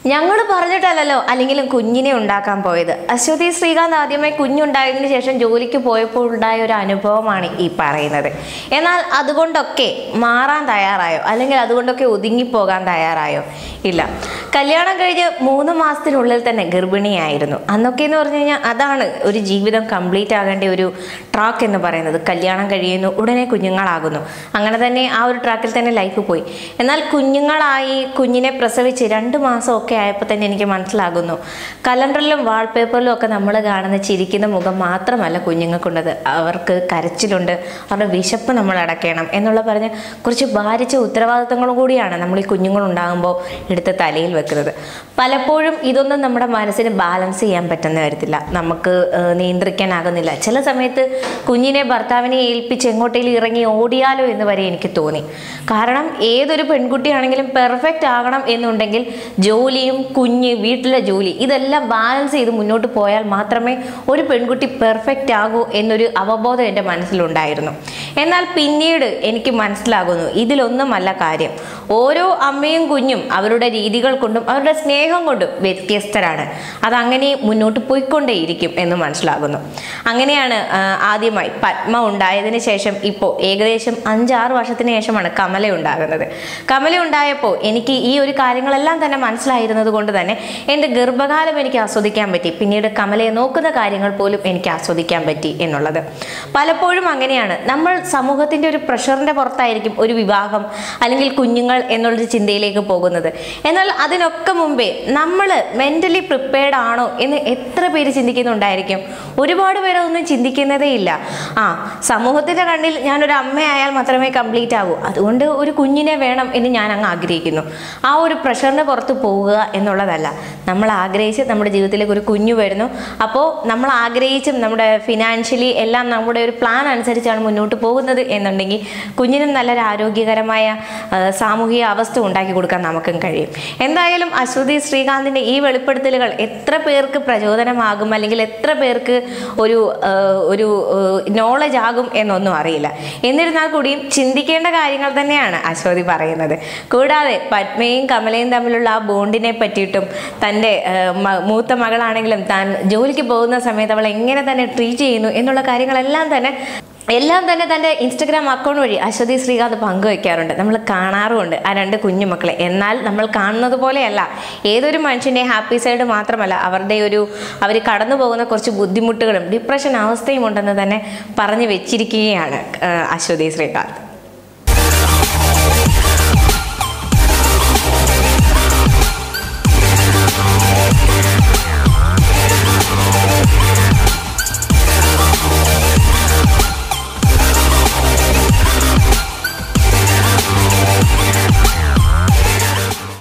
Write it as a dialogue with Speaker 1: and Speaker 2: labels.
Speaker 1: ഞങ്ങൾ പറഞ്ഞിട്ടല്ലല്ലോ അല്ലെങ്കിലും കുഞ്ഞിനെ ഉണ്ടാക്കാൻ പോയത് അശ്വതി ശ്രീകാന്ത് ആദ്യമായി കുഞ്ഞുണ്ടായതിനു ശേഷം ജോലിക്ക് പോയപ്പോൾ ഉണ്ടായ ഒരു അനുഭവമാണ് ഈ പറയുന്നത് എന്നാൽ അതുകൊണ്ടൊക്കെ മാറാൻ തയ്യാറായോ അല്ലെങ്കിൽ അതുകൊണ്ടൊക്കെ ഒതുങ്ങിപ്പോകാൻ തയ്യാറായോ ഇല്ല കല്യാണം കഴിഞ്ഞ് മൂന്ന് മാസത്തിനുള്ളിൽ തന്നെ ഗർഭിണിയായിരുന്നു അന്നൊക്കെ എന്ന് പറഞ്ഞു കഴിഞ്ഞാൽ അതാണ് ഒരു ജീവിതം കംപ്ലീറ്റ് ആകേണ്ട ഒരു ട്രാക്ക് എന്ന് പറയുന്നത് കല്യാണം കഴിയുന്നു ഉടനെ കുഞ്ഞുങ്ങളാകുന്നു അങ്ങനെ തന്നെ ആ ഒരു ട്രാക്കിൽ തന്നെ ലൈഫ് പോയി എന്നാൽ കുഞ്ഞുങ്ങളായി കുഞ്ഞിനെ പ്രസവിച്ച് രണ്ട് മാസമൊക്കെ ആയപ്പോൾ തന്നെ എനിക്ക് മനസ്സിലാകുന്നു കലണ്ടറിലും വാൾപേപ്പറിലും ഒക്കെ നമ്മൾ കാണുന്ന ചിരിക്കുന്ന മുഖം മാത്രമല്ല കുഞ്ഞുങ്ങൾക്കുള്ളത് അവർക്ക് കരച്ചിലുണ്ട് അവരുടെ വിശപ്പ് നമ്മൾ അടയ്ക്കണം എന്നുള്ള പറഞ്ഞ് കുറച്ച് ഭാരിച്ച ഉത്തരവാദിത്തങ്ങളും കൂടിയാണ് നമ്മൾ ഈ കുഞ്ഞുങ്ങളുണ്ടാകുമ്പോൾ എടുത്ത് തലയിൽ വെക്കുന്നത് പലപ്പോഴും ഇതൊന്നും നമ്മുടെ മനസ്സിന് ബാലൻസ് ചെയ്യാൻ പറ്റുന്ന വരത്തില്ല നമുക്ക് ഏഹ്, നിയന്ത്രിക്കാനാകുന്നില്ല ചില സമയത്ത് കുഞ്ഞിനെ ഭർത്താവിനെ ഏൽപ്പിച്ച് എങ്ങോട്ടേലും ഇറങ്ങി ഓടിയാലോ എന്ന് വരെ എനിക്ക് തോന്നി കാരണം ഏതൊരു പെൺകുട്ടിയാണെങ്കിലും പെർഫെക്റ്റ് ആകണം എന്നുണ്ടെങ്കിൽ ജോലിയും കുഞ്ഞ് വീട്ടിലെ ജോലി ഇതെല്ലാം ബാലൻസ് ചെയ്ത് മുന്നോട്ട് പോയാൽ മാത്രമേ ഒരു പെൺകുട്ടി പെർഫെക്റ്റ് ആകൂ എന്നൊരു അവബോധം എൻ്റെ മനസ്സിലുണ്ടായിരുന്നു എന്നാൽ പിന്നീട് എനിക്ക് മനസ്സിലാകുന്നു ഇതിലൊന്നുമല്ല കാര്യം ഓരോ അമ്മയും കുഞ്ഞും അവരുടെ രീതികൾ കൊണ്ടും അവരുടെ സ്നേഹം കൊണ്ടും വ്യത്യസ്തരാണ് അതങ്ങനെ മുന്നോട്ട് പോയിക്കൊണ്ടേയിരിക്കും എന്ന് മനസ്സിലാകുന്നു അങ്ങനെയാണ് ആ, ആദ്യമായി പത്മ ഉണ്ടായതിനു ശേഷം ഇപ്പോൾ ഏകദേശം അഞ്ചാറ് വർഷത്തിന് ശേഷമാണ് കമല ഉണ്ടാകുന്നത് കമല ഉണ്ടായപ്പോൾ എനിക്ക് ഈ ഒരു കാര്യങ്ങളെല്ലാം തന്നെ മനസ്സിലായിരുന്നത് കൊണ്ട് തന്നെ എൻ്റെ ഗർഭകാലം എനിക്ക് ആസ്വദിക്കാൻ പറ്റി പിന്നീട് കമലയെ നോക്കുന്ന കാര്യങ്ങൾ പോലും എനിക്ക് ആസ്വദിക്കാൻ പറ്റി എന്നുള്ളത് പലപ്പോഴും അങ്ങനെയാണ് നമ്മൾ സമൂഹത്തിൻ്റെ ഒരു പ്രഷറിൻ്റെ പുറത്തായിരിക്കും ഒരു വിവാഹം അല്ലെങ്കിൽ കുഞ്ഞുങ്ങൾ എന്നുള്ളൊരു ചിന്തയിലേക്ക് പോകുന്നത് എന്നാൽ അതിനൊക്കെ മുമ്പേ നമ്മൾ മെൻ്റലി പ്രിപ്പയർഡ് ആണോ എന്ന് എത്ര പേര് ചിന്തിക്കുന്നുണ്ടായിരിക്കും ഒരുപാട് പേര് ഒന്നും ചിന്തിക്കുന്നതേ ഇല്ല ആ സമൂഹത്തിൻ്റെ കണ്ണിൽ ഞാനൊരു അമ്മയായാൽ മാത്രമേ കംപ്ലീറ്റ് ആകൂ അതുകൊണ്ട് ഒരു കുഞ്ഞിനെ വേണം എന്ന് ഞാൻ അങ്ങ് ആഗ്രഹിക്കുന്നു ആ ഒരു പ്രഷറിന് പുറത്ത് പോവുക എന്നുള്ളതല്ല നമ്മൾ ആഗ്രഹിച്ച് നമ്മുടെ ജീവിതത്തിലേക്ക് ഒരു കുഞ്ഞു വരുന്നു അപ്പോൾ നമ്മൾ ആഗ്രഹിച്ചും നമ്മുടെ ഫിനാൻഷ്യലി എല്ലാം നമ്മുടെ ഒരു പ്ലാൻ അനുസരിച്ചാണ് മുന്നോട്ട് പോകുന്നത് എന്നുണ്ടെങ്കിൽ കുഞ്ഞിനും നല്ലൊരു ആരോഗ്യകരമായ ആ, സാമൂഹിക അവസ്ഥ ഉണ്ടാക്കി കൊടുക്കാൻ നമുക്കും കഴിയും എന്തായാലും അശ്വതി ശ്രീകാന്തിൻ്റെ ഈ വെളിപ്പെടുത്തലുകൾ എത്ര പേർക്ക് പ്രചോദനമാകും അല്ലെങ്കിൽ എത്ര പേർക്ക് ഒരു ആ, ഒരു നോളജ് ആകും എന്നൊന്നും അറിയില്ല എന്നിരുന്നാൽ കൂടിയും ചിന്തിക്കേണ്ട കാര്യങ്ങൾ തന്നെയാണ് അശ്വതി പറയുന്നത് കൂടാതെ പത്മയും കമലയും തമ്മിലുള്ള ആ ബോണ്ടിനെ പറ്റിയിട്ടും തൻ്റെ ആ, മ- മൂത്ത മകളാണെങ്കിലും താൻ ജോലിക്ക് പോകുന്ന സമയത്ത് അവൾ എങ്ങനെ തന്നെ ട്രീറ്റ് ചെയ്യുന്നു എന്നുള്ള കാര്യങ്ങളെല്ലാം തന്നെ എല്ലാം തന്നെ തൻ്റെ ഇൻസ്റ്റഗ്രാം അക്കൗണ്ട് വഴി അശ്വതി ശ്രീകാന്ത് പങ്കുവയ്ക്കാറുണ്ട് നമ്മൾ കാണാറുമുണ്ട് ആ രണ്ട് കുഞ്ഞുമക്കളെ എന്നാൽ നമ്മൾ കാണുന്നത് പോലെയല്ല ഏതൊരു മനുഷ്യൻ്റെ ഹാപ്പി സൈഡ് മാത്രമല്ല അവരുടെ ഒരു അവർ കടന്നു പോകുന്ന കുറച്ച് ബുദ്ധിമുട്ടുകളും ഡിപ്രഷൻ അവസ്ഥയും ഉണ്ടെന്ന് തന്നെ പറഞ്ഞു വെച്ചിരിക്കുകയാണ് ആ, അശ്വതി ശ്രീകാന്ത്